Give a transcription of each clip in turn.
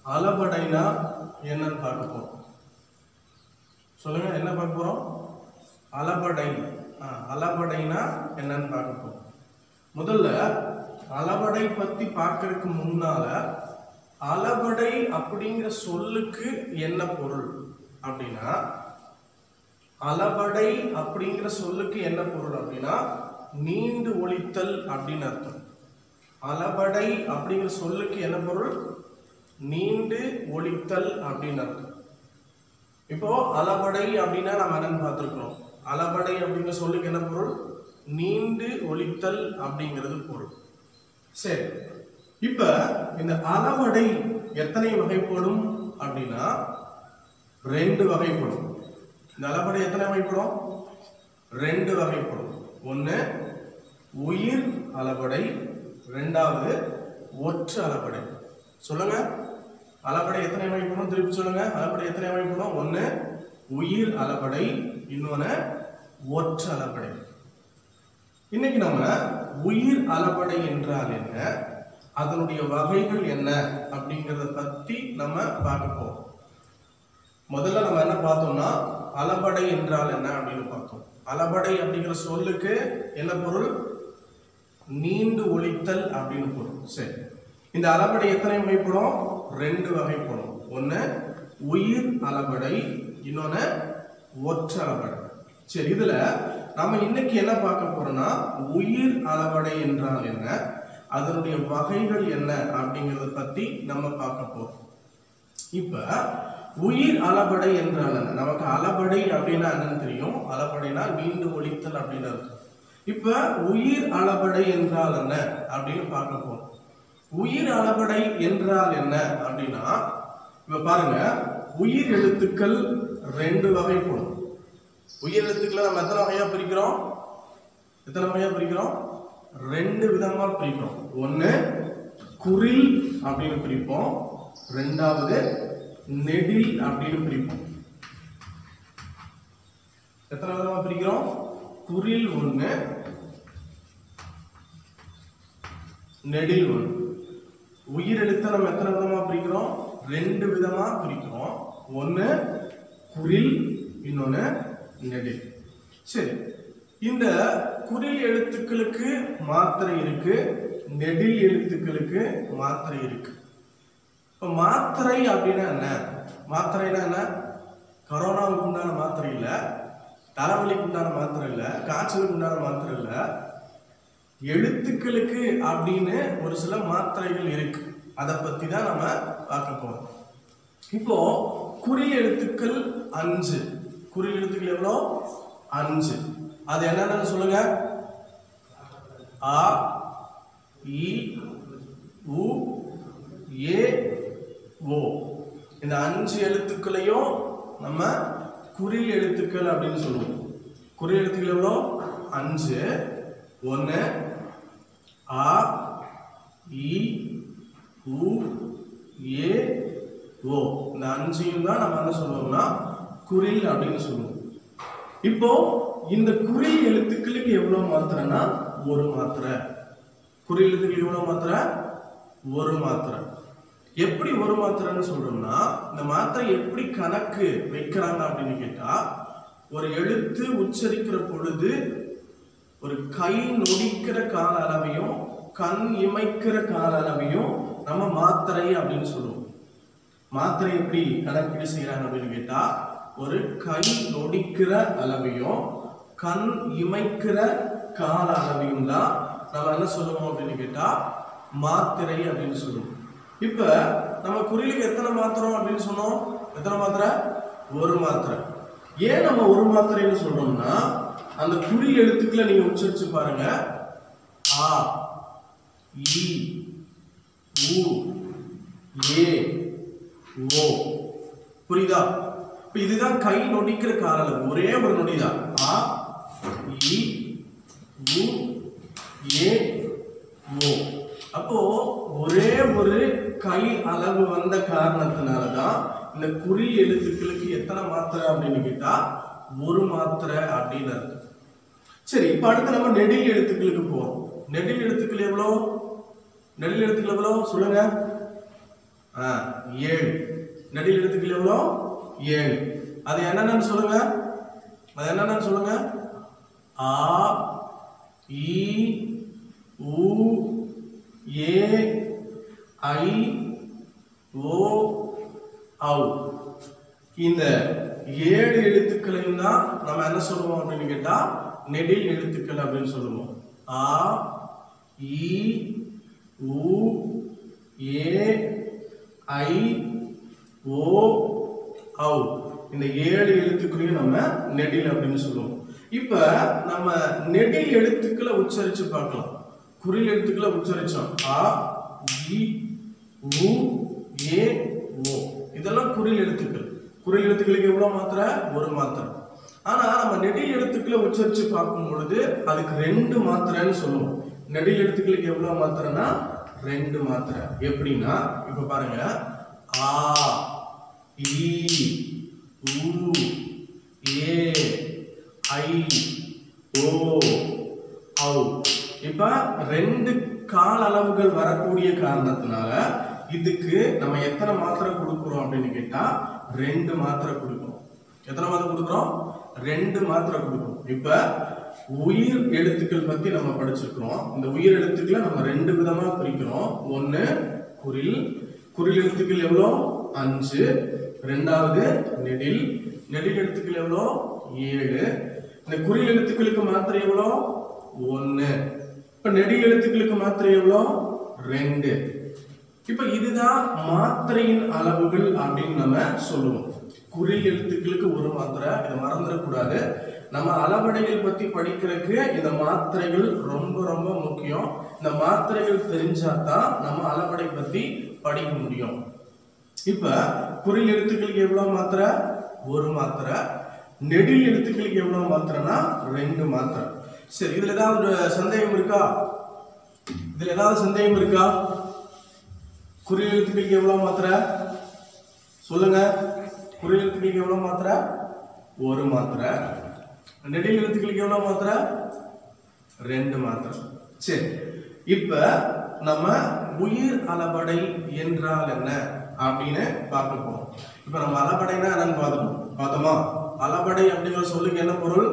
அளபடைனா என்னன்னு பார்க்க போறோம் சொல்லுங்க என்ன பார்க்க போறோம் அளபடை ஆ, அளபடைனா என்னன்னு பார்க்க போறோம் முதல்ல அளபடை பத்தி பார்க்கறதுக்கு முன்னால அளபடை அப்படிங்கிற சொல்லுக்கு என்ன பொருள் அப்படின்னா அளபடை அப்படிங்கிற சொல்லுக்கு என்ன பொருள் அப்படின்னா நீண்டு ஒழித்தல் அப்படின்னு அர்த்தம் அளபடை அப்படிங்கிற சொல்லுக்கு என்ன பொருள் நீண்டு ஒழித்தல் அப்படின்னு அர்த்தம் இப்போ அளபடை அப்படின்னா நம்ம என்னன்னு பார்த்துருக்கிறோம் அளபடை அப்படிங்கிற சொல்லுக்கு என்ன பொருள் நீண்டு ஒழித்தல் அப்படிங்கிறது பொருள் சரி இப்ப இந்த அளபடை எத்தனை வகைப்படும் அப்படின்னா ரெண்டு வகைப்படும் இந்த அளபடை எத்தனை வகைப்படும் ரெண்டு வகைப்படும் ஒன்று உயிர் அளபடை ரெண்டாவது ஒற்று அளபடை சொல்லுங்க அளபடை எத்தனை வகைப்படும் திருப்பி சொல்லுங்க அளபடை எத்தனை வகைப்படும் ஒன்று உயிர் அளபடை இன்னொன்று ஒற்று அளபடை இன்னைக்கு நம்ம உயிர் அளபடை என்றால் என்ன அதனுடைய வகைகள் என்ன அப்படிங்கிறத பத்தி நம்ம பார்க்க போறோம் முதல்ல நம்ம என்ன பார்த்தோம்னா அளபடை என்றால் என்ன அப்படின்னு பார்த்தோம் அளபடை அப்படிங்கிற சொல்லுக்கு என்ன பொருள் நீண்டு ஒழித்தல் அப்படின்னு பொருள் சரி இந்த அளபடை எத்தனை வகைப்படும் ரெண்டு வகைப்படும் ஒன்று உயிர் அளபடை இன்னொன்று ஒற்று அளபடை சரி இதுல நம்ம இன்னைக்கு என்ன பார்க்க போறோம்னா உயிர் அளபடை என்றால் என்ன அதனுடைய வகைகள் என்ன அப்படிங்கறத பத்தி நம்ம பார்க்க போறோம் இப்ப உயிர் அளபடை என்றால் என்ன நமக்கு அளபடை அப்படின்னா என்னன்னு தெரியும் அளபடைனா நீண்டு ஒழித்தல் அப்படின்னு அர்த்தம் இப்ப உயிர் அளபடை என்றால் என்ன அப்படின்னு பார்க்க போறோம் உயிர் அளபடை என்றால் என்ன அப்படின்னா இப்ப பாருங்க உயிர் எழுத்துக்கள் ரெண்டு வகைப்படும் உயிர் எழுத்துக்களை நம்ம எத்தனை வகையா பிரிக்கிறோம் எத்தனை வகையா பிரிக்கிறோம் ரெண்டு விதமா பிரிக்கிறோம் ஒண்ணு குறில் அப்படின்னு பிரிப்போம் ரெண்டாவது நெடில் அப்படின்னு பிரிப்போம் எத்தனை விதமா பிரிக்கிறோம் குறில் ஒண்ணு நெடில் ஒண்ணு உயிர் எழுத்தை நம்ம எத்தனை விதமா பிரிக்கிறோம் ரெண்டு விதமா பிரிக்கிறோம் ஒண்ணு குறில் இன்னொன்னு நெடில் சரி இந்த குறில் எழுத்துக்களுக்கு மாத்திரை இருக்கு நெடில் எழுத்துக்களுக்கு மாத்திரை இருக்கு இப்போ மாத்திரை அப்படின்னா என்ன மாத்திரைனா என்ன கரோனாவுக்கு உண்டான மாத்திரை இல்லை தலைவலிக்கு உண்டான மாத்திரை இல்லை காய்ச்சலுக்கு உண்டான மாத்திரை இல்லை எழுத்துக்களுக்கு அப்படின்னு ஒரு சில மாத்திரைகள் இருக்கு அதை பத்தி தான் நம்ம பார்க்க போறோம் இப்போ குறி எழுத்துக்கள் அஞ்சு குறி எழுத்துக்கள் எவ்வளோ அஞ்சு அது என்னன்னு சொல்லுங்க ஆ இ உ ஏ ஓ இந்த அஞ்சு எழுத்துக்களையும் நம்ம குறி எழுத்துக்கள் அப்படின்னு சொல்லுவோம் குறி எழுத்துக்கள் எவ்வளோ அஞ்சு ஒன்று ஆ இ உ ஏ ஓ இந்த அஞ்சையும் தான் நம்ம என்ன சொல்லுவோம்னா குறில் அப்படின்னு சொல்லுவோம் இப்போ இந்த குறி எழுத்துக்களுக்கு எவ்வளவு மாத்திரைனா ஒரு மாத்திரை குறி எழுத்துக்களுக்கு எவ்வளவு மாத்திரை ஒரு மாத்திரை எப்படி ஒரு மாத்திரைன்னு சொல்றோம்னா இந்த மாத்திரை எப்படி கணக்கு வைக்கிறாங்க அப்படின்னு கேட்டா ஒரு எழுத்து உச்சரிக்கிற பொழுது ஒரு கை நொடிக்கிற கால அளவையும் கண் இமைக்கிற கால அளவையும் நம்ம மாத்திரை அப்படின்னு சொல்லுவோம் மாத்திரை எப்படி கணக்கீடு செய்யறாங்க அப்படின்னு கேட்டா ஒரு கை நொடிக்கிற அளவையும் கண் இமைக்கிற கால அளவையும் தான் நம்ம என்ன சொல்லுவோம் அப்படின்னு கேட்டா மாத்திரை அப்படின்னு சொல்லுவோம் இப்ப நம்ம குறிலுக்கு எத்தனை மாத்திரம் அப்படின்னு சொன்னோம் எத்தனை மாத்திரை ஒரு மாத்திரை ஏன் நம்ம ஒரு மாத்திரைன்னு சொல்றோம்னா அந்த குறி எழுத்துக்களை நீங்க உச்சரிச்சு பாருங்க ஆ இ உ ஏ ஓ புரியுதா இப்ப இதுதான் கை நொடிக்கிற கால அளவு ஒரே ஒரு நொடிதான் ஆ இ உ ஏ ஓ அப்போ ஒரே ஒரு கை அளவு வந்த காரணத்தினால தான் இந்த குறி எழுத்துக்களுக்கு எத்தனை மாத்திரை அப்படின்னு கேட்டா ஒரு மாத்திரை அப்படின்னு அர்த்தம் சரி இப்ப அடுத்து நம்ம நெடில் எழுத்துக்களுக்கு போறோம் நெடில் எழுத்துக்கள் எவ்வளோ நெடில் எழுத்துக்கள் எவ்வளோ சொல்லுங்க ஆ, ஏழு நெடில் எழுத்துக்கள் எவ்வளோ ஏழு அது என்னென்னு சொல்லுங்க அது என்னென்னு சொல்லுங்க ஆ இ உ ஏ ஐ ஓ ஔ இந்த ஏழு எழுத்துக்களையும் தான் நம்ம என்ன சொல்லுவோம் அப்படின்னு கேட்டா நெடில் எழுத்துக்கள் அப்படின்னு சொல்லுவோம் ஆ இ உ ஏ ஐ ஓ ஔ இந்த ஏழு எழுத்துக்களையும் நம்ம நெடில் அப்படின்னு சொல்லுவோம் இப்ப நம்ம நெடில் எழுத்துக்களை உச்சரிச்சு பார்க்கலாம் குறில் எழுத்துக்களை உச்சரிச்சோம் ஆ இ உ ஏ ஓ இதெல்லாம் குறில் எழுத்துக்கள் குறில் எழுத்துக்களுக்கு எவ்வளவு மாத்திரை ஒரு மாத்திரை ஆனா நம்ம நெடில் எழுத்துக்களை உச்சரிச்சு பார்க்கும் பொழுது அதுக்கு ரெண்டு மாத்திரைன்னு சொல்லுவோம் நெடில் எழுத்துக்களுக்கு எவ்வளவு மாத்திரைனா ரெண்டு மாத்திரை எப்படின்னா இப்ப பாருங்க ஆ இ உ ஏ ஐ ஓ ஔ இப்ப ரெண்டு கால அளவுகள் வரக்கூடிய காரணத்தினால இதுக்கு நம்ம எத்தனை மாத்திரை கொடுக்குறோம் அப்படின்னு கேட்டா ரெண்டு மாத்திரை கொடுக்குறோம் எத்தனை மாத்திரை கொடுக்குறோம் ரெண்டு மாத்திரை கொடுக்குறோம் இப்ப உயிர் எழுத்துக்கள் பத்தி நம்ம படிச்சிருக்கிறோம் இந்த உயிர் எழுத்துக்களை நம்ம ரெண்டு விதமா பிரிக்கிறோம் ஒண்ணு குரில் குரில் எழுத்துக்கள் எவ்வளோ அஞ்சு ரெண்டாவது நெடில் நெடில் எழுத்துக்கள் எவ்வளோ ஏழு இந்த குறில் எழுத்துக்களுக்கு மாத்திரை எவ்வளோ ஒன்று இப்போ நெடில் எழுத்துக்களுக்கு மாத்திரை எவ்வளோ ரெண்டு இப்போ இதுதான் மாத்திரையின் அளவுகள் அப்படின்னு நம்ம சொல்லுவோம் குறில் எழுத்துக்களுக்கு ஒரு மாத்திரை இதை மறந்துடக்கூடாது நம்ம அளவடைகள் பத்தி படிக்கிறதுக்கு இந்த மாத்திரைகள் ரொம்ப ரொம்ப முக்கியம் இந்த மாத்திரைகள் தெரிஞ்சாதான் நம்ம அளவடை பத்தி படிக்க முடியும் இப்ப குறில் எழுத்துக்களுக்கு எவ்வளவு மாத்திரை ஒரு மாத்திரை நெடில் எழுத்துக்களுக்கு எவ்வளவு மாத்திரைனா ரெண்டு மாத்திரை சரி இதுல ஏதாவது சந்தேகம் இருக்கா இதுல ஏதாவது சந்தேகம் இருக்கா குறில் எழுத்துக்களுக்கு எவ்வளவு மாத்திரை சொல்லுங்க குறில் எழுத்துக்களுக்கு எவ்வளவு மாத்திரை ஒரு மாத்திரை நெடில் எழுத்துக்களுக்கு எவ்வளவு மாத்திரை ரெண்டு மாத்திரை சரி இப்ப நம்ம உயிர் அளபடை என்றால் என்ன அப்படின்னு பார்க்க போறோம் இப்ப நம்ம அளபடைனா என்னன்னு பார்த்துட்டோம் பார்த்தோமா அளபடை அப்படிங்கிற சொல்லுக்கு என்ன பொருள்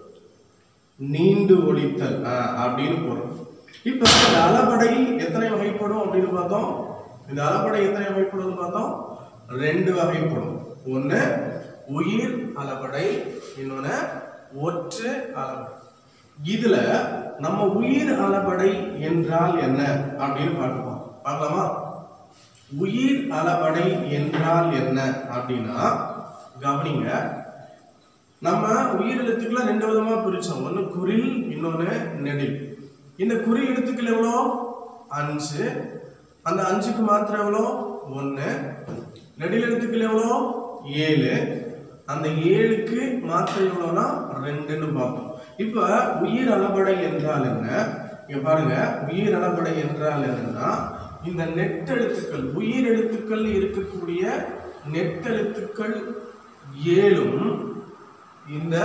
நீண்டு ஒழித்தல் ஆஹ், அப்படின்னு பொருள் இப்ப இந்த அளபடை எத்தனை வகைப்படும் அப்படின்னு பார்த்தோம் இந்த அளபடை எத்தனை வகைப்படும்னு பார்த்தோம் ரெண்டு வகைப்படும் ஒண்ணு உயிர் அளபடை இன்னொன்னு ஒற்று அளபடை இதுல நம்ம உயிர் அளபடை என்றால் என்ன அப்படின்னு பார்க்கலாம் பார்க்கலாமா உயிர் அளபடை என்றால் என்ன அப்படின்னா கவனிங்க நம்ம உயிர் எழுத்துக்களை ரெண்டு விதமா பிரிச்சோம் ஒன்று குறில் இன்னொன்று நெடில் இந்த குறில் எழுத்துக்கள் எவ்வளோ அஞ்சு அந்த அஞ்சுக்கு மாத்திரம் எவ்வளோ ஒன்று நெடில் எழுத்துக்கள் எவ்வளோ ஏழு அந்த ஏழுக்கு மாத்திரை எவ்வளோனா ரெண்டுன்னு பார்த்தோம் இப்போ உயிர் அளபடை என்றால் என்ன இங்க பாருங்க உயிர் அளபடை என்றால் என்னன்னா இந்த நெட்டெழுத்துக்கள் உயிர் எழுத்துக்கள் இருக்கக்கூடிய நெட்டெழுத்துக்கள் ஏழும் இந்த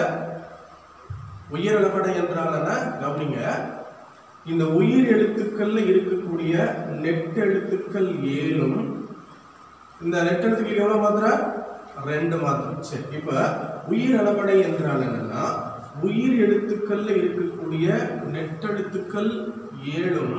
உயிரிழப்படை என்றால் என்ன கவனிங்க இந்த உயிர் எழுத்துக்கள்ல இருக்கக்கூடிய நெட்டெழுத்துக்கள் ஏழும் இந்த நெட்டெழுத்துக்கள் எவ்வளவு மாத்திரை ரெண்டு மாத்திரை சரி இப்ப உயிர் அளபடை என்றால் என்னன்னா உயிர் எழுத்துக்கள்ல இருக்கக்கூடிய நெட்டெழுத்துக்கள் ஏழும்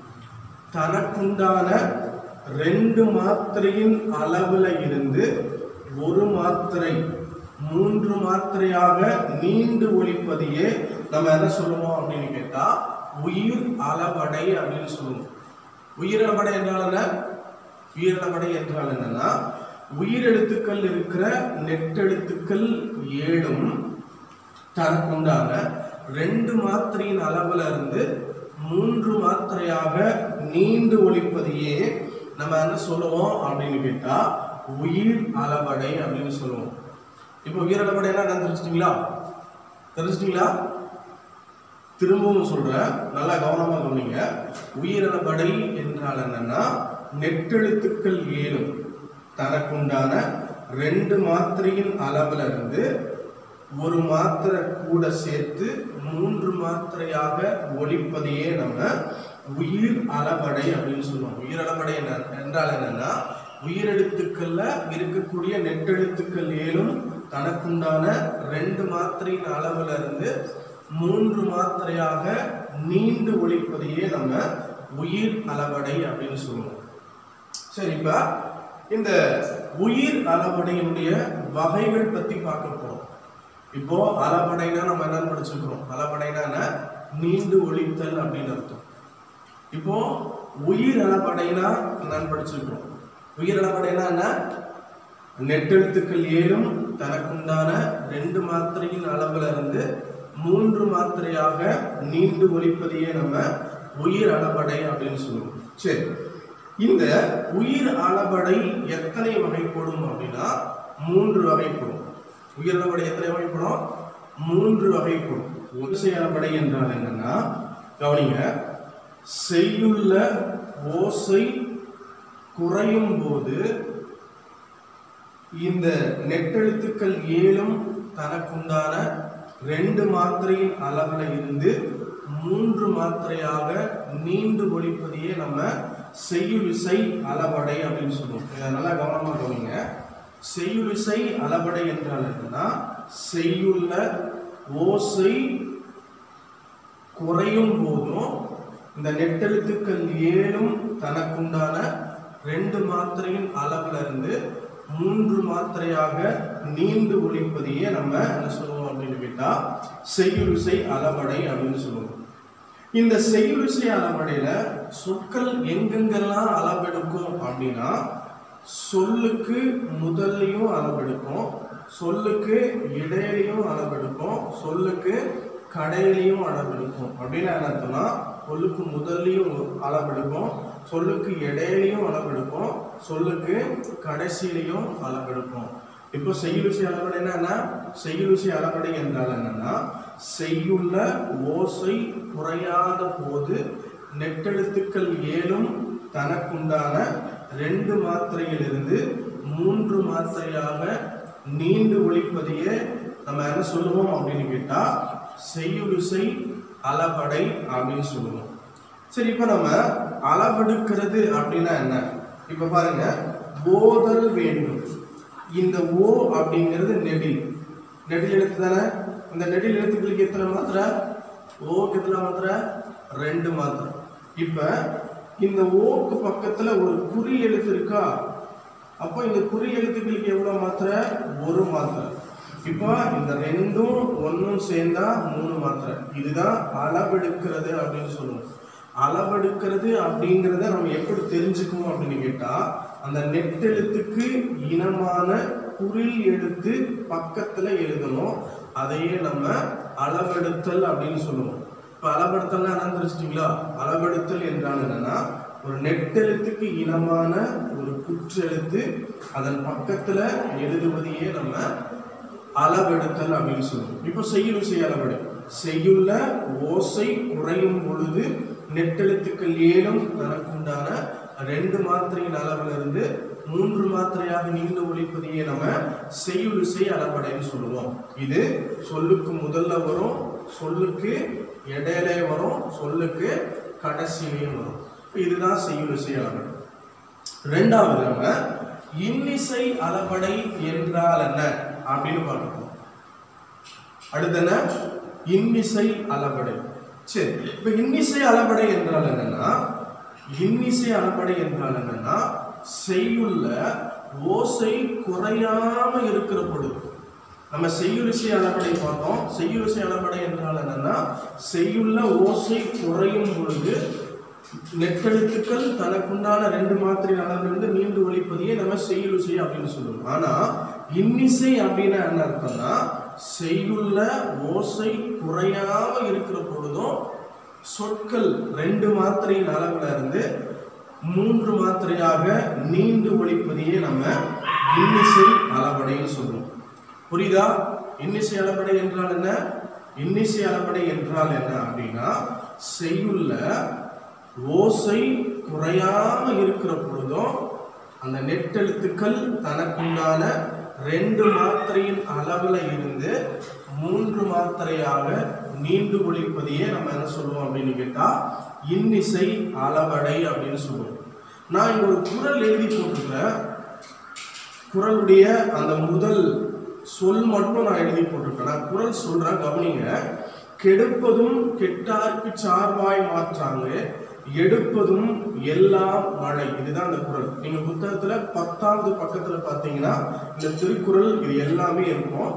தனக்குண்டான ரெண்டு மாத்திரையின் அளவுல இருந்து ஒரு மாத்திரை மூன்று மாத்திரையாக நீண்டு ஒழிப்பதையே நம்ம என்ன சொல்லுவோம் அப்படின்னு கேட்டா உயிர் அளபடை அப்படின்னு சொல்லுவோம் உயிரிழப்படை என்றால் என்ன உயிரிழப்படை என்றால் என்னன்னா உயிரெழுத்துக்கள் இருக்கிற நெட்டெழுத்துக்கள் ஏழும் தனக்குண்டான ரெண்டு மாத்திரையின் அளவுல இருந்து மூன்று மாத்திரையாக நீண்டு ஒழிப்பதையே நம்ம என்ன சொல்லுவோம் அப்படின்னு கேட்டா உயிர் அளபடை அப்படின்னு சொல்லுவோம் இப்போ உயிர் அளபடைனா என்ன தெரிஞ்சிட்டீங்களா தெரிஞ்சிட்டீங்களா திரும்பவும் சொல்றேன் நல்லா கவனமா கவனிங்க உயிரிழப்படை என்றால் என்னன்னா நெட்டெழுத்துக்கள் ஏழும் தனக்குண்டான ரெண்டு மாத்திரையின் அளவுல இருந்து ஒரு மாத்திரை கூட சேர்த்து மூன்று மாத்திரையாக ஒழிப்பதையே நம்ம உயிர் அளபடை அப்படின்னு சொல்லுவோம் உயிர் அளபடை என்ன என்றால் என்னன்னா உயிரெழுத்துக்கள்ல இருக்கக்கூடிய நெட்டெழுத்துக்கள் ஏழும் தனக்குண்டான ரெண்டு மாத்திரையின் அளவுல இருந்து மூன்று மாத்திரையாக நீண்டு ஒழிப்பதையே நம்ம உயிர் அளவடை அப்படின்னு சொல்லுவோம் சரி இப்ப இந்த உயிர் அளவடையினுடைய வகைகள் பத்தி பார்க்க போறோம் இப்போ அளவடைனா நம்ம என்னன்னு படிச்சிருக்கிறோம் அளவடைனா என்ன நீண்டு ஒழித்தல் அப்படின்னு அர்த்தம் இப்போ உயிர் அளவடைனா என்னன்னு படிச்சிருக்கிறோம் உயிர் அளவடைனா என்ன நெட்டெழுத்துக்கள் ஏழும் தனக்குண்டான ரெண்டு மாத்திரையின் அளவுல இருந்து மூன்று மாத்திரையாக நீண்டு ஒழிப்பதையே நம்ம உயிர் அளபடை அப்படின்னு சொல்லுவோம் சரி இந்த உயிர் அளபடை எத்தனை வகைப்படும் அப்படின்னா மூன்று வகைப்படும் உயிர் அளபடை எத்தனை வகைப்படும் மூன்று வகைப்படும் ஓசை அளபடை என்றால் என்னன்னா கவனிங்க செய்யுள்ள ஓசை குறையும் போது இந்த நெட்டெழுத்துக்கள் ஏழும் தனக்குண்டான ரெண்டு மாத்திரையின் அளவுல இருந்து மூன்று மாத்திரையாக நீண்டு ஒழிப்பதையே நம்ம செய்யுளிசை அளவடை அப்படின்னு சொல்லுவோம் இதை நல்லா கவனமா கவனிங்க செய்யுளிசை அளவடை என்றால் என்னன்னா செய்யுள்ள ஓசை குறையும் போதும் இந்த நெட்டெழுத்துக்கள் ஏழும் தனக்குண்டான ரெண்டு மாத்திரையின் அளவுல இருந்து மூன்று மாத்திரையாக நீண்டு ஒழிப்பதையே நம்ம என்ன சொல்லுவோம் அப்படின்னு கேட்டா செய்யுளிசை அளவடை அப்படின்னு சொல்லுவோம் இந்த செய்யுளிசை அளவடையில சொற்கள் எங்கெங்கெல்லாம் அளவெடுக்கும் அப்படின்னா சொல்லுக்கு முதல்லையும் அளவெடுக்கும் சொல்லுக்கு இடையிலையும் அளவெடுக்கும் சொல்லுக்கு கடையிலையும் அளவெடுக்கும் அப்படின்னு என்ன அர்த்தம்னா சொல்லுக்கு முதல்லையும் அளவெடுக்கும் சொல்லுக்கு இடையிலையும் அளவெடுக்கும் சொல்லுக்கு கடைசியிலையும் அளவெடுக்கும் இப்போ செய்யுளிசை அளவடை என்னன்னா செய்யுளிசை அளவடை என்றால் என்னன்னா செய்யுள்ள ஓசை குறையாத போது நெட்டெழுத்துக்கள் ஏழும் தனக்குண்டான ரெண்டு மாத்திரையிலிருந்து மூன்று மாத்திரையாக நீண்டு ஒழிப்பதையே நம்ம என்ன சொல்லுவோம் அப்படின்னு கேட்டா செய்யுளிசை அளபடை அப்படின்னு சொல்லுவோம் சரி இப்போ நம்ம அளவெடுக்கிறது அப்படின்னா என்ன இப்ப பாருங்க ஓதல் வேண்டும் இந்த ஓ அப்படிங்கிறது நெடில் நெடில் எழுத்து தானே இந்த நெடில் எழுத்துக்களுக்கு எத்தனை மாத்திரை ஓக்கு எத்தனை மாத்திரை ரெண்டு மாத்திரை இப்ப இந்த ஓக்கு பக்கத்துல ஒரு குறி எழுத்து இருக்கா அப்போ இந்த குறி எழுத்துக்களுக்கு எவ்வளவு மாத்திரை ஒரு மாத்திரை இப்போ இந்த ரெண்டும் ஒன்றும் சேர்ந்தா மூணு மாத்திரை இதுதான் அளவெடுக்கிறது அப்படின்னு சொல்லுவோம் அளவெடுக்கிறது அப்படிங்கிறத நம்ம எப்படி தெரிஞ்சுக்குவோம் அப்படின்னு கேட்டா அந்த நெட்டெழுத்துக்கு இனமான குறில் எழுத்து பக்கத்துல எழுதணும் அதையே நம்ம அளவெடுத்தல் அப்படின்னு சொல்லுவோம் இப்ப அளவெடுத்தல்னா என்னன்னு தெரிஞ்சிட்டீங்களா அளவெடுத்தல் என்றால் என்னன்னா ஒரு நெட்டெழுத்துக்கு இனமான ஒரு குற்றெழுத்து அதன் பக்கத்துல எழுதுவதையே நம்ம அளவெடுத்தல் அப்படின்னு சொல்லுவோம் இப்போ செய்யுள் செய்ய அளவெடு செய்யுள்ள ஓசை குறையும் பொழுது நெட்டெழுத்துக்கள் ஏழும் தனக்குண்டான ரெண்டு மாத்திரையின் அளவுல இருந்து மூன்று மாத்திரையாக நீண்டு ஒழிப்பதையே நம்ம செய்யுள் இசை அளவடைன்னு சொல்லுவோம் இது சொல்லுக்கு முதல்ல வரும் சொல்லுக்கு இடையில வரும் சொல்லுக்கு கடைசியிலையும் வரும் இதுதான் செய்யுள் இசை அளவடை ரெண்டாவது நம்ம இன்னிசை அளபடை என்றால் என்ன அப்படின்னு பார்க்கணும் அடுத்து என்ன இன்னிசை அளபடை சரி இப்ப இன்னிசை அளபடை என்றால் என்னன்னா இன்னிசை அளபடை என்றால் என்னன்னா செய்யுள்ள ஓசை குறையாம இருக்கிற பொழுது நம்ம செய்யுளிசை அளபடை பார்த்தோம் செய்யுளிசை அளபடை என்றால் என்னன்னா செய்யுள்ள ஓசை குறையும் பொழுது நெட்டெழுத்துக்கள் தனக்குண்டான ரெண்டு மாத்திரை அளவிலிருந்து நீண்டு ஒழிப்பதையே நம்ம செய்யுளிசை அப்படின்னு சொல்லுவோம் ஆனா இன்னிசை அப்படின்னா என்ன அர்த்தம்னா செய்யுள்ள ஓசை குறையாம இருக்கிற பொழுதும் சொற்கள் ரெண்டு மாத்திரையின் அளவுல இருந்து மூன்று மாத்திரையாக நீண்டு ஒழிப்பதையே நம்ம இன்னிசை அளபடைன்னு சொல்லுவோம் புரியுதா இன்னிசை அளபடை என்றால் என்ன இன்னிசை அளபடை என்றால் என்ன அப்படின்னா செய்யுள்ள ஓசை குறையாம இருக்கிற பொழுதும் அந்த நெட்டெழுத்துக்கள் தனக்குண்டான ரெண்டு மாத்திரையின் அளவுல இருந்து மூன்று மாத்திரையாக நீண்டு ஒழிப்பதையே நம்ம என்ன சொல்லுவோம் அப்படின்னு கேட்டா இன்னிசை அளவடை அப்படின்னு சொல்லுவோம் நான் இங்க ஒரு குரல் எழுதி போட்டிருக்கேன் குரலுடைய அந்த முதல் சொல் மட்டும் நான் எழுதி போட்டிருக்கேன் நான் குரல் சொல்றேன் கவனிங்க கெடுப்பதும் கெட்டார்க்கு சார்பாய் மாற்றாங்க எடுப்பதும் எல்லாம் மழை இதுதான் அந்த குரல் நீங்க புத்தகத்துல பத்தாவது பக்கத்துல பாத்தீங்கன்னா இந்த திருக்குறள் இது எல்லாமே இருக்கும்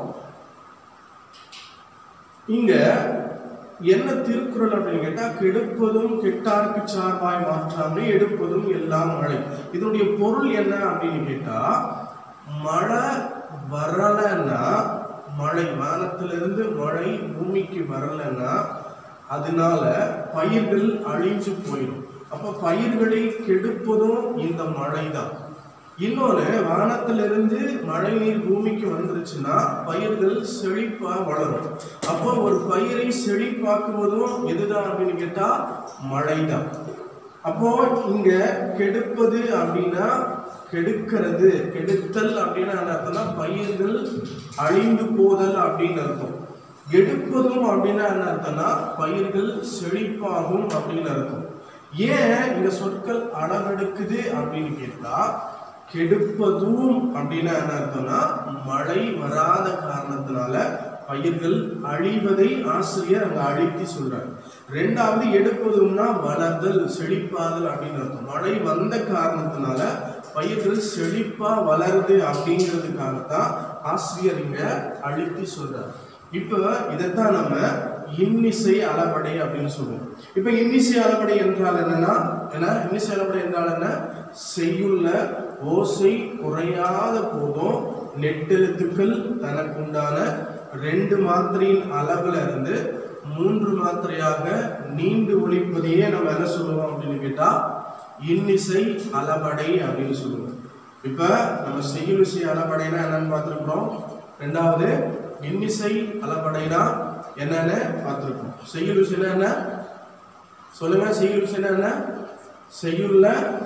இங்க என்ன திருக்குறள் அப்படின்னு கேட்டா கெடுப்பதும் கெட்டார்க்கு சார்பாய் மாற்றாமல் எடுப்பதும் எல்லாம் மழை இதனுடைய பொருள் என்ன அப்படின்னு கேட்டா மழை வரலைன்னா மழை வானத்திலிருந்து மழை பூமிக்கு வரலைன்னா அதனால பயிர்கள் அழிஞ்சு போயிடும் அப்ப பயிர்களை கெடுப்பதும் இந்த மழை தான் இன்னொன்று வானத்திலிருந்து மழை நீர் பூமிக்கு வந்துருச்சுன்னா பயிர்கள் செழிப்பா வளரும் அப்போ ஒரு பயிரை செழிப்பாக்குவதும் எதுதான் அப்படின்னு கேட்டா மழை தான் அப்போ இங்க கெடுப்பது அப்படின்னா கெடுக்கிறது கெடுத்தல் அப்படின்னா என்ன அர்த்தம்னா பயிர்கள் அழிந்து போதல் அப்படின்னு அர்த்தம் எடுப்பதும் அப்படின்னா என்ன அர்த்தம்னா பயிர்கள் செழிப்பாகும் அப்படின்னு அர்த்தம் ஏன் இந்த சொற்கள் அளவெடுக்குது அப்படின்னு கேட்டா கெடுப்பதும் அப்படின்னா என்ன அர்த்தம்னா மழை வராத காரணத்தினால பயிர்கள் அழிவதை ஆசிரியர் அங்க அழித்து சொல்றார் ரெண்டாவது எடுப்பதும்னா வளர்தல் செழிப்பாதல் அப்படின்னு அர்த்தம் மழை வந்த காரணத்தினால பயிர்கள் செழிப்பா வளருது அப்படிங்கிறதுக்காகத்தான் ஆசிரியர் இங்க அழித்து சொல்றார் இப்ப இதைத்தான் நம்ம இன்னிசை அளபடை அப்படின்னு சொல்லுவோம் இப்ப இன்னிசை அளபடை என்றால் என்னன்னா என்ன இன்னிசை அளபடை என்றால் என்ன செய்யுள்ள ஓசை குறையாத போதும் நெட்டெழுத்துக்கள் தனக்குண்டான ரெண்டு மாத்திரையின் அளவுல இருந்து மூன்று மாத்திரையாக நீண்டு ஒழிப்பதையே நம்ம என்ன சொல்லுவோம் அப்படின்னு கேட்டா இன்னிசை அளபடை அப்படின்னு சொல்லுவோம் இப்ப நம்ம செய்யுள் இசை அளபடைனா என்னன்னு பார்த்திருக்கிறோம் ரெண்டாவது இன்னிசை அளபடைனா என்னன்னு பார்த்திருக்கோம் செய்யுள் இசைனா என்ன சொல்லுங்க செய்யுள் இசைனா என்ன செய்யுள்ள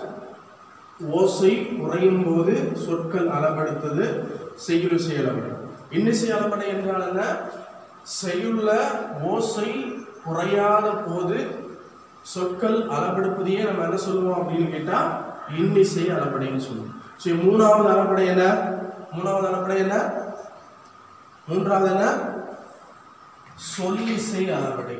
ஓசை குறையும் போது சொற்கள் அளபடுத்தது செய்யுள் இசை அளபடை இன்னிசை அளபடை என்றால் என்ன செய்யுள்ள ஓசை குறையாத போது சொற்கள் அளபெடுப்பதையே நம்ம என்ன சொல்லுவோம் அப்படின்னு கேட்டா இன்னிசை அளபடைன்னு சொல்லுவோம் சரி மூணாவது அளபடை என்ன மூணாவது அளபடை என்ன மூன்றாவது என்ன சொல்லிசை அளபடை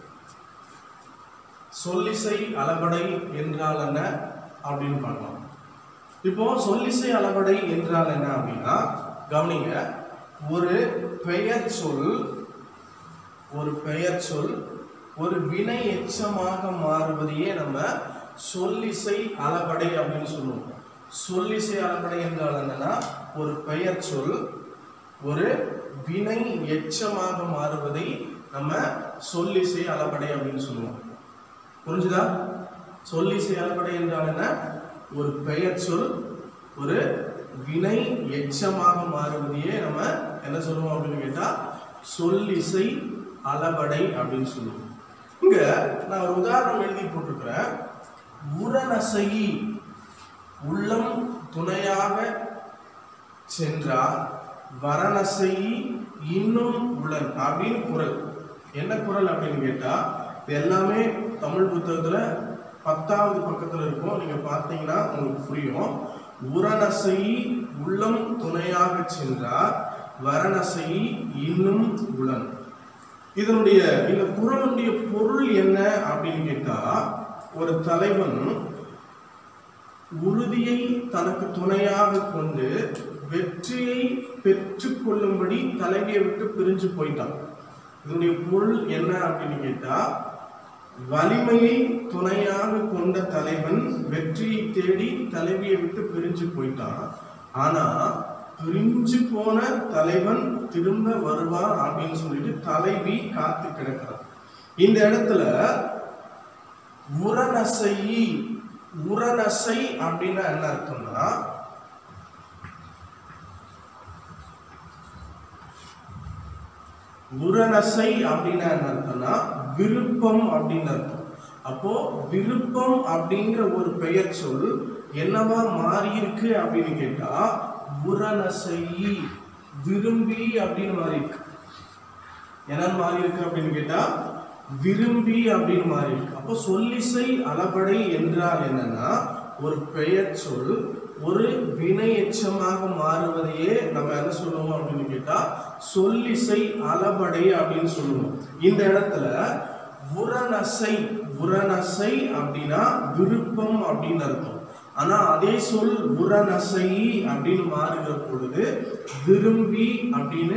சொல்லிசை அளபடை என்றால் என்ன அப்படின்னு பார்க்கலாம் இப்போ சொல்லிசை அளபடை என்றால் என்ன அப்படின்னா கவனிங்க ஒரு பெயர் சொல் ஒரு பெயர் சொல் ஒரு வினை எச்சமாக மாறுவதையே நம்ம சொல்லிசை அளபடை அப்படின்னு சொல்லுவோம் சொல்லிசை அளபடை என்றால் என்னன்னா ஒரு பெயர் சொல் ஒரு வினை எச்சமாக மாறுவதை நம்ம சொல்லிசை அளபடை அப்படின்னு சொல்லுவோம் புரிஞ்சுதா சொல்லிசை அளபடை என்றால் என்ன ஒரு பெயர் சொல் ஒரு வினை எச்சமாக மாறுவதையே நம்ம என்ன சொல்லுவோம் அப்படின்னு கேட்டா சொல்லிசை அளபடை அப்படின்னு சொல்லுவோம் இங்க நான் ஒரு உதாரணம் எழுதி போட்டிருக்கிறேன் உரநசையி உள்ளம் துணையாக சென்றார் வரணசையி இன்னும் உளன் அப்படின்னு குரல் என்ன குரல் அப்படின்னு கேட்டா இது எல்லாமே தமிழ் புத்தகத்துல பத்தாவது பக்கத்துல இருக்கும் நீங்க பார்த்தீங்கன்னா உங்களுக்கு புரியும் உரநசையி உள்ளம் துணையாக சென்றார் வரணசையி இன்னும் உளன் இதனுடைய இந்த குரலுடைய பொருள் என்ன அப்படின்னு கேட்டா ஒரு தலைவன் உறுதியை தனக்கு துணையாக கொண்டு வெற்றியை பெற்றுக்கொள்ளும்படி தலைவியை விட்டு பிரிஞ்சு போயிட்டான் இதனுடைய பொருள் என்ன அப்படின்னு கேட்டா வலிமையை துணையாக கொண்ட தலைவன் வெற்றியை தேடி தலைவியை விட்டு பிரிஞ்சு போயிட்டான் ஆனா பிரிஞ்சு போன தலைவன் திரும்ப வருவான் அப்படின்னு சொல்லிட்டு தலைவி காத்து கிடக்கிறான் இந்த இடத்துல உரநசையி உரநசை அப்படின்னா என்ன அர்த்தம்னா உரநசை அப்படின்னா என்ன அர்த்தம்னா விருப்பம் அப்படின்னு அர்த்தம் அப்போ விருப்பம் அப்படிங்கிற ஒரு பெயர் சொல் என்னவா மாறி இருக்கு அப்படின்னு கேட்டா உரநசை விரும்பி அப்படின்னு மாறி இருக்கு என்ன மாறி இருக்கு அப்படின்னு கேட்டா விரும்பி அப்படின்னு மாறி இருக்கு அப்போ சொல்லிசை அளபடை என்றால் என்னன்னா ஒரு பெயர் சொல் ஒரு வினை எச்சமாக மாறுவதையே நம்ம என்ன சொல்லுவோம் அப்படின்னு கேட்டா சொல்லிசை அளபடை அப்படின்னு சொல்லுவோம் இந்த இடத்துல உரநசை உரநசை அப்படின்னா விருப்பம் அப்படின்னு அர்த்தம் ஆனா அதே சொல் உரநசை அப்படின்னு மாறுகிற பொழுது விரும்பி அப்படின்னு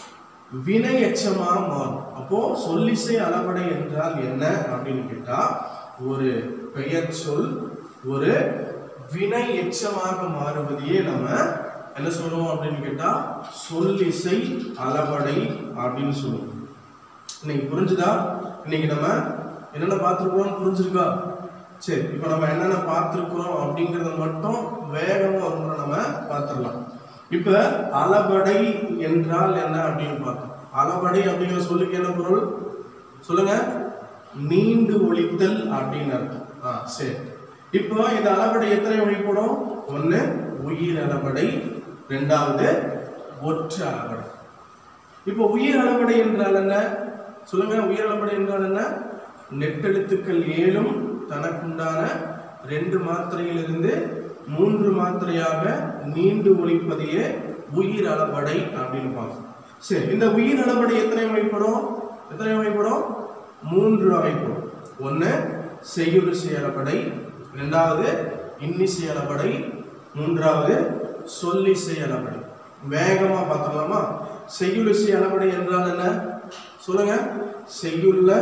வினை எச்சமாக மாறும் அப்போ சொல்லிசை அளபடை என்றால் என்ன அப்படின்னு கேட்டா ஒரு பெயர் சொல் ஒரு வினை எச்சமாக மாறுவதையே நம்ம என்ன சொல்லுவோம் அப்படின்னு கேட்டா சொல்லிசை அளபடை அப்படின்னு சொல்லுவோம் இன்னைக்கு புரிஞ்சுதா இன்னைக்கு நம்ம என்னென்ன பார்த்துருக்கோம் புரிஞ்சிருக்கா சரி இப்போ நம்ம என்னென்ன பார்த்துருக்குறோம் அப்படிங்கிறத மட்டும் வேகமாக ஒரு முறை நம்ம பார்த்துடலாம் இப்போ அளபடை என்றால் என்ன அப்படின்னு பார்த்தோம் அளபடை அப்படிங்கிற சொல்லுக்கு என்ன பொருள் சொல்லுங்க நீண்டு ஒழித்தல் அப்படின்னு அர்த்தம் ஆ சரி இப்போ இந்த அளபடை எத்தனை வழிபடும் ஒன்று உயிர் அளபடை ரெண்டாவது ஒற்று அளபடை இப்போ உயிர் அளபடை என்றால் என்ன சொல்லுங்க உயிர் அளபடை என்றால் என்ன நெட்டெழுத்துக்கள் ஏழும் தனக்குண்டான ரெண்டு மாத்திரையிலிருந்து மூன்று மாத்திரையாக நீண்டு ஒழிப்பதையே உயிர் அளபடை அப்படின்னு பார்க்கணும் சரி இந்த உயிர் அளபடை எத்தனை வகைப்படும் எத்தனை வகைப்படும் மூன்று வகைப்படும் ஒன்று செய்யுளிசை அளபடை இரண்டாவது இன்னிசை அளபடை மூன்றாவது சொல்லிசை அளபடை வேகமா பார்த்துடலாமா செய்யுளிசை அளபடை என்றால் என்ன சொல்லுங்க செய்யுள்ள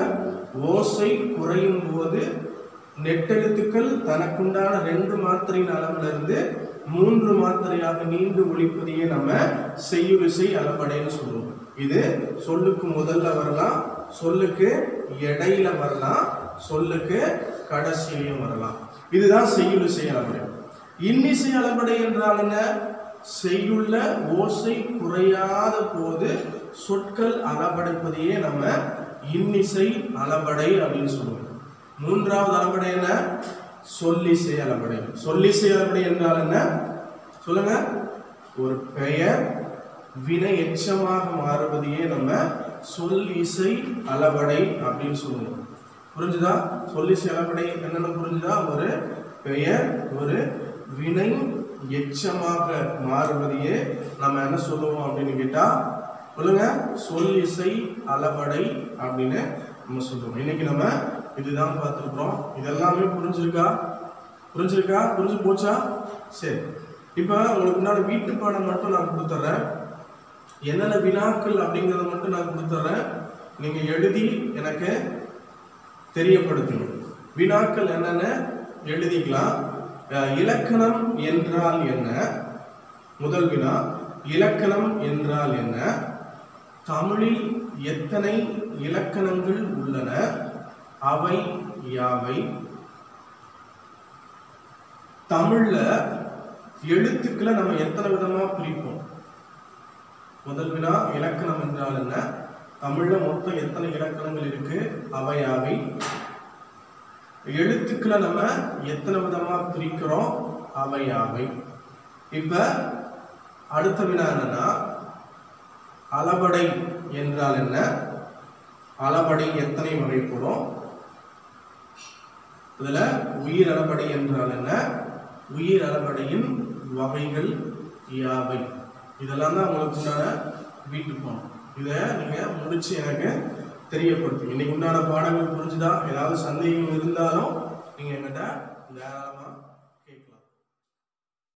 ஓசை குறையும் போது நெட்டெழுத்துக்கள் தனக்குண்டான ரெண்டு மாத்திரையின் அளவுல இருந்து மூன்று மாத்திரையாக நீண்டு ஒழிப்பதையே நம்ம செய்யுளிசை அளபடைன்னு சொல்லுவோம் இது சொல்லுக்கு முதல்ல வரலாம் சொல்லுக்கு இடையில வரலாம் சொல்லுக்கு கடைசியிலையும் வரலாம் இதுதான் செய்யுளிசை அளபடை இன்னிசை அளபடை என்றால் என்ன செய்யுள்ள ஓசை குறையாத போது சொற்கள் அளபடைப்பதையே நம்ம இன்னிசை அளபடை அப்படின்னு சொல்லுவோம் மூன்றாவது அளபடை என்ன சொல்லிசை அளபடை சொல்லிசை அளபடை என்றால் என்ன சொல்லுங்க ஒரு பெயர் வினை எச்சமாக மாறுவதையே நம்ம சொல் இசை அளபடை அப்படின்னு சொல்லுவோம் புரிஞ்சுதா சொல்லிசை அளபடை என்னென்ன புரிஞ்சுதா ஒரு பெயர் ஒரு வினை எச்சமாக மாறுவதையே நம்ம என்ன சொல்லுவோம் அப்படின்னு கேட்டா சொல்லுங்க சொல் இசை அளபடை அப்படின்னு நம்ம சொல்லுவோம் இன்னைக்கு நம்ம இதுதான் பார்த்துருக்குறோம் இதெல்லாமே புரிஞ்சிருக்கா புரிஞ்சிருக்கா புரிஞ்சு போச்சா சரி இப்போ உங்களுக்கு முன்னாடி வீட்டு பாடம் மட்டும் நான் கொடுத்துட்றேன் என்னென்ன வினாக்கள் அப்படிங்கிறத மட்டும் நான் கொடுத்துட்றேன் நீங்கள் எழுதி எனக்கு தெரியப்படுத்தணும் வினாக்கள் என்னென்ன எழுதிக்கலாம் அஹ் இலக்கணம் என்றால் என்ன முதல் வினா இலக்கணம் என்றால் என்ன தமிழில் எத்தனை இலக்கணங்கள் உள்ளன அவை யாவை தமிழ்ல எழுத்துக்களை நம்ம எத்தனை விதமா பிரிப்போம் முதல் வினா இலக்கணம் என்றால் என்ன தமிழ்ல மொத்தம் எத்தனை இலக்கணங்கள் இருக்கு அவை யாவை எழுத்துக்களை நம்ம எத்தனை விதமா பிரிக்கிறோம் அவை யாவை இப்ப அடுத்த வினா என்னன்னா அளபடை என்றால் என்ன அளபடை எத்தனை வகைப்படும் இதுல உயிர் அளபடை என்றால் என்ன உயிர் அளபடையின் வகைகள் யாவை இதெல்லாம் தான் உங்களுக்கு உண்டான வீட்டு போகணும் இதை நீங்க முடிச்சு எனக்கு தெரியப்படுத்துங்க இன்னைக்கு உண்டான பாடங்கள் புரிஞ்சுதா ஏதாவது சந்தேகம் இருந்தாலும் நீங்க என்கிட்ட தாராளமா